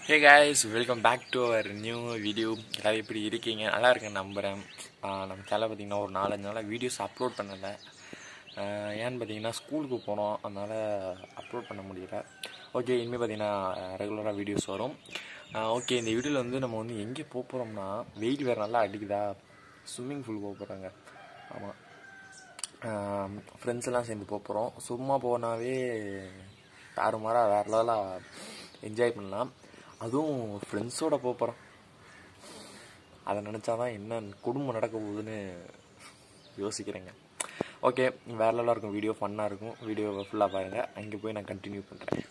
Hey guys welcome back to our new video எல்லாரும் எப்படி இருக்கீங்க நல்லா இருக்கேன் நம்புகிறேன் நம்ம சேனல் பார்த்தீங்கன்னா ஒரு நாலஞ்சு நாளாக வீடியோஸ் அப்லோட் பண்ணலை ஆஹ் ஏன்னு பார்த்தீங்கன்னா ஸ்கூலுக்கு போனோம் அதனால் அப்லோட் பண்ண முடியல ஓகே இனிமேல் பார்த்தீங்கன்னா ரெகுலராக வீடியோஸ் வரும் ஓகே இந்த வீடியோவில் வந்து நம்ம வந்து எங்கே போக போகிறோம்னா வெயில் வேறு நல்லா அடிக்குதா ஸ்விம்மிங் பூல் போக போகிறாங்க ஆமாம் ஃப்ரெண்ட்ஸ் எல்லாம் சேர்ந்து போக போகிறோம் சும்மா போனாவே தாறுமாறாக வேறு லெவலாக என்ஜாய் பண்ணலாம் அதுவும் ஃப்ரெண்ட்ஸோட போக போகிறோம் அதை நினச்சா தான் என்ன குடும்பம் நடக்க போகுதுன்னு யோசிக்கிறேங்க ஓகே வேறு லெவலாக இருக்கும் வீடியோ ஃபன்னாக இருக்கும் வீடியோ ஃபுல்லாக பாருங்கள் அங்கே போய் நான் கண்டினியூ பண்ணுறேன்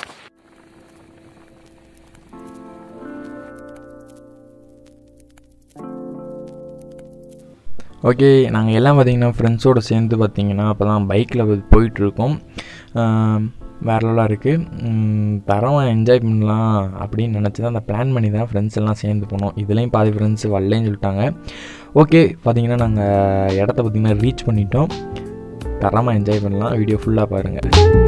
ஓகே நாங்கள் எல்லாம் பார்த்தீங்கன்னா ஃப்ரெண்ட்ஸோடு சேர்ந்து பார்த்தீங்கன்னா அப்போ தான் பைக்கில் போயிட்டுருக்கோம் வேறு லெவலாக இருக்குது தரமாக என்ஜாய் பண்ணலாம் அப்படின்னு நினச்சி தான் அந்த பிளான் பண்ணி தான் ஃப்ரெண்ட்ஸ் எல்லாம் சேர்ந்து போனோம் இதுலேயும் பாதி ஃப்ரெண்ட்ஸ் வரலன்னு சொல்லிட்டாங்க ஓகே பார்த்தீங்கன்னா நாங்கள் இடத்த பார்த்தீங்கன்னா ரீச் பண்ணிட்டோம் தரமாக என்ஜாய் பண்ணலாம் வீடியோ ஃபுல்லாக பாருங்கள்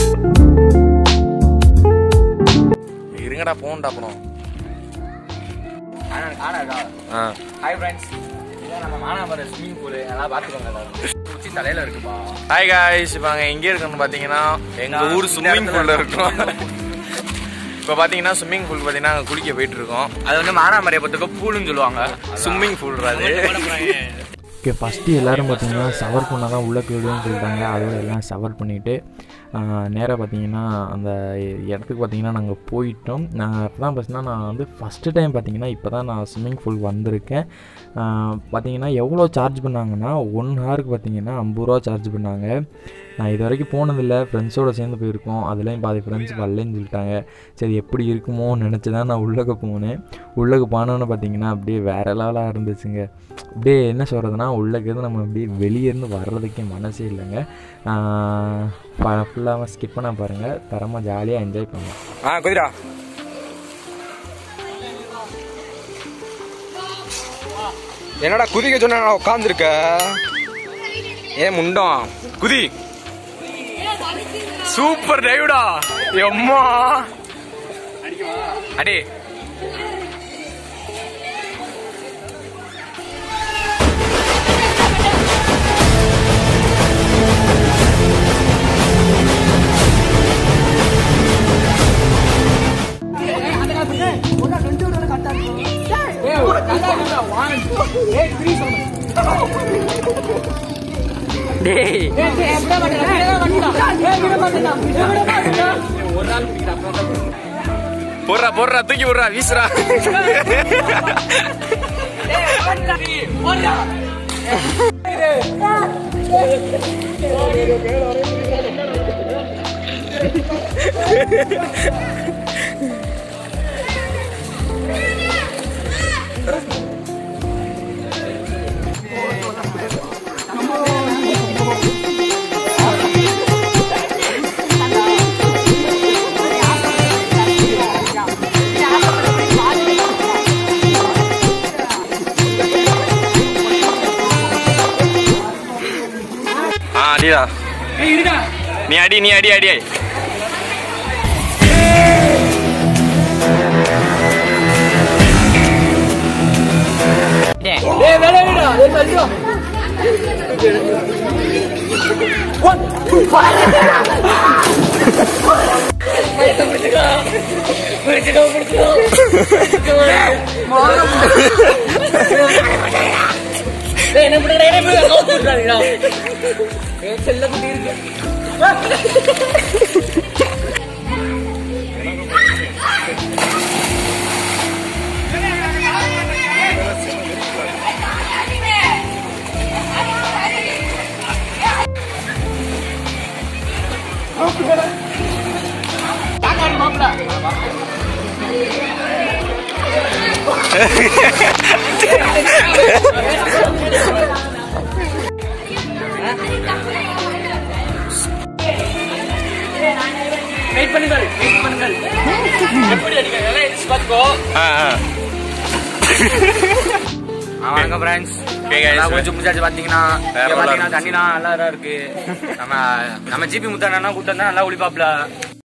இருங்கடா போகண்டா அப்புறம் ஆ ஹாய் ஃப்ரெண்ட்ஸ் இதான் நம்ம மானாமரம் ஸ்விம்மிங் பூல் நல்லா பார்த்துக்கோங்க எல்லாரும் உச்சி தலையில இருக்குப்பா ஹாய் காய்ஸ் இப்போ நாங்கள் எங்கே இருக்கோம்னு பார்த்தீங்கன்னா எங்கள் ஊர் ஸ்விம்மிங் பூலில் இருக்கோம் இப்போ பார்த்தீங்கன்னா ஸ்விம்மிங் பூல் பார்த்தீங்கன்னா அங்கே குளிக்க போயிட்டு இருக்கோம் அது வந்து மானாமரியப்பத்துக்கு பூலுன்னு சொல்லுவாங்க ஸ்விம்மிங் பூல் அது ஓகே ஃபஸ்ட்டு எல்லோரும் பார்த்தீங்கன்னா சவர் பண்ணால் தான் உள்ளே போயிடுன்னு சொல்லிட்டாங்க அதோட எல்லாம் சவர் பண்ணிவிட்டு நேராக பார்த்தீங்கன்னா அந்த இடத்துக்கு பார்த்தீங்கன்னா நாங்கள் போயிட்டோம் நான் இப்போ தான் பார்த்தீங்கன்னா நான் வந்து ஃபஸ்ட்டு டைம் பார்த்தீங்கன்னா இப்போ தான் நான் ஸ்விம்மிங் பூல் வந்திருக்கேன் பார்த்தீங்கன்னா எவ்வளோ சார்ஜ் பண்ணாங்கன்னா ஒன் ஹவருக்கு பார்த்தீங்கன்னா ஐம்பது ரூபா சார்ஜ் பண்ணாங்க நான் இது வரைக்கும் போனதில்லை ஃப்ரெண்ட்ஸோடு சேர்ந்து போயிருக்கோம் அதுலேயும் பாதி ஃப்ரெண்ட்ஸ் வரலன்னு சொல்லிட்டாங்க சரி எப்படி இருக்குமோன்னு நினச்சி தான் நான் உள்ளக்க போனேன் உள்ளக்க போனோன்னு பார்த்தீங்கன்னா அப்படியே வேறு லெவலாக இருந்துச்சுங்க அப்படியே என்ன சொல்கிறதுனா உள்ளக்கிறது நம்ம அப்படியே வெளியே இருந்து வர்றதுக்கே மனசே இல்லைங்க ஃபுல்லாக ஸ்கிப் பண்ண பாருங்கள் தரமாக ஜாலியாக என்ஜாய் பண்ணலாம் ஆ குதிரா என்னடா குதிக்க சொன்னா உட்காந்துருக்க ஏன் முண்டம் குதி சூப்பர் டைவ்டா எம்மா அடே டேய் போடுறா போடுறா தூக்கி விடுறா வீசுறா ஆ அடிடா நீ அடி நீ அடி அடி வெயிட் பண்ணுங்கள் வெயிட் பண்ணுங்கள் எப்படி அடிக்க நல்லா எதிர்த்து பார்த்துக்கோ ஆ ஆ வணக்கம் ஃப்ரெண்ட்ஸ் Okay guys. கொஞ்சம் முடிச்சாச்சு பாத்தீங்கன்னா வேற இங்க level ஆ பாத்தீங்கன்னா தண்ணிலாம் நல்லா இதா இருக்கு நம்ம நம்ம ஜிபி முத்தானா கூட்டம் தான் நல்லா ஒளிப்பாப்ல